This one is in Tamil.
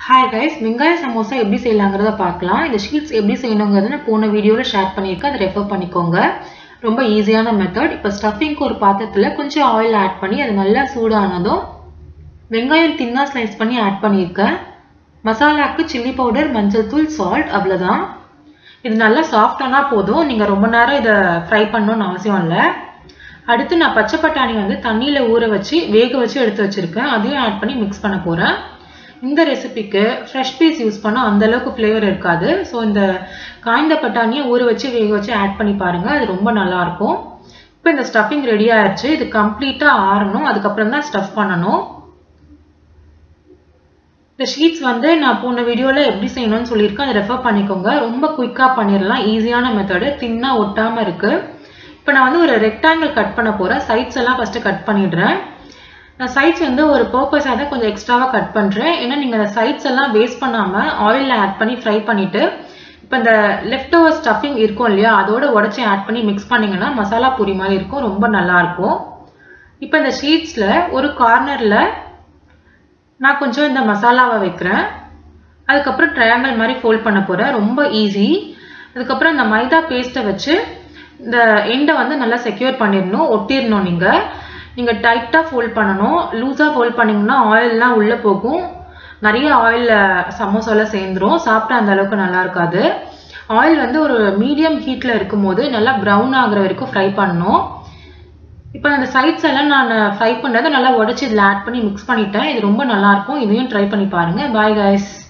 ஹாய் கைஸ் வெங்காய சமோசா எப்படி செய்யலாங்கிறத பார்க்கலாம் இந்த ஷீட்ஸ் எப்படி செய்யணுங்கிறத நான் போன வீடியோவில் ஷேர் பண்ணியிருக்கேன் அதை ரெஃபர் பண்ணிக்கோங்க ரொம்ப ஈஸியான மெத்தட் இப்போ ஸ்டஃபிங்க்கு ஒரு பாத்திரத்தில் கொஞ்சம் ஆயில் ஆட் பண்ணி அது நல்லா சூடானதும் வெங்காயம் தின்னா ஸ்லைஸ் பண்ணி ஆட் பண்ணியிருக்கேன் மசாலாக்கு சில்லி பவுடர் மஞ்சள் தூள் சால்ட் அவ்வளோதான் இது நல்லா சாஃப்டானா போதும் நீங்கள் ரொம்ப நேரம் இதை ஃப்ரை பண்ணணும்னு அவசியம் இல்லை அடுத்து நான் பச்சை பட்டாணி வந்து தண்ணியில் ஊற வச்சு வேக வச்சு எடுத்து வச்சுருக்கேன் அதையும் ஆட் பண்ணி மிக்ஸ் பண்ண போகிறேன் இந்த ரெசிபிக்கு ஃப்ரெஷ் பீஸ் யூஸ் பண்ணால் அந்தளவுக்கு ஃப்ளேவர் இருக்காது ஸோ இந்த காய்ந்த பட்டாணியை ஊற வச்சு வேக வச்சு ஆட் பண்ணி பாருங்கள் அது ரொம்ப நல்லாயிருக்கும் இப்போ இந்த ஸ்டஃபிங் ரெடி ஆயிடுச்சு இது கம்ப்ளீட்டாக ஆறணும் அதுக்கப்புறம் தான் ஸ்டஃப் பண்ணணும் இந்த ஷீட்ஸ் வந்து நான் போன வீடியோவில் எப்படி செய்யணும்னு சொல்லியிருக்கேன் அதை ரெஃபர் பண்ணிக்கோங்க ரொம்ப குயிக்காக பண்ணிடலாம் ஈஸியான மெத்தடு தின்னாக ஒட்டாமல் இருக்குது இப்போ நான் வந்து ஒரு ரெக்டாங்கிள் கட் பண்ண போகிறேன் சைட்ஸ் எல்லாம் ஃபஸ்ட்டு கட் பண்ணிடுறேன் நான் சைட்ஸ் வந்து ஒரு பர்பஸாக தான் கொஞ்சம் எக்ஸ்ட்ராவாக கட் பண்ணுறேன் ஏன்னா நீங்கள் அந்த சைட்ஸ் எல்லாம் வேஸ்ட் பண்ணாமல் ஆயிலில் ஆட் பண்ணி ஃப்ரை பண்ணிவிட்டு இப்போ இந்த லெஃப்ட் ஓவர் ஸ்டஃபிங் இருக்கும் இல்லையா அதோட உடச்சி ஆட் பண்ணி மிக்ஸ் பண்ணிங்கன்னா மசாலா பூரி மாதிரி இருக்கும் ரொம்ப நல்லாயிருக்கும் இப்போ இந்த ஷீட்ஸில் ஒரு கார்னரில் நான் கொஞ்சம் இந்த மசாலாவை வைக்கிறேன் அதுக்கப்புறம் ட்ரையாங்கிள் மாதிரி ஃபோல்ட் பண்ண போகிறேன் ரொம்ப ஈஸி அதுக்கப்புறம் இந்த மைதா பேஸ்ட்டை வச்சு இந்த எண்டை வந்து நல்லா செக்யூர் பண்ணிடணும் ஒட்டிடணும் நீங்கள் நீங்கள் டைட்டாக ஃபோல்ட் பண்ணணும் லூஸாக ஃபோல்ட் பண்ணிங்கன்னா ஆயிலெலாம் உள்ளே போகும் நிறைய ஆயில் சமோசாவில் சேர்ந்துரும் சாப்பிட்டா அந்த அளவுக்கு நல்லா இருக்காது ஆயில் வந்து ஒரு மீடியம் ஹீட்டில் இருக்கும்போது நல்லா ப்ரௌன் ஆகிற வரைக்கும் ஃப்ரை பண்ணணும் இப்போ அந்த சைட்ஸ் எல்லாம் நான் ஃப்ரை பண்ணுறதை நல்லா உடச்சி இதில் ஆட் பண்ணி மிக்ஸ் பண்ணிட்டேன் இது ரொம்ப நல்லாயிருக்கும் இதையும் ட்ரை பண்ணி பாருங்கள் பாய் கைஸ்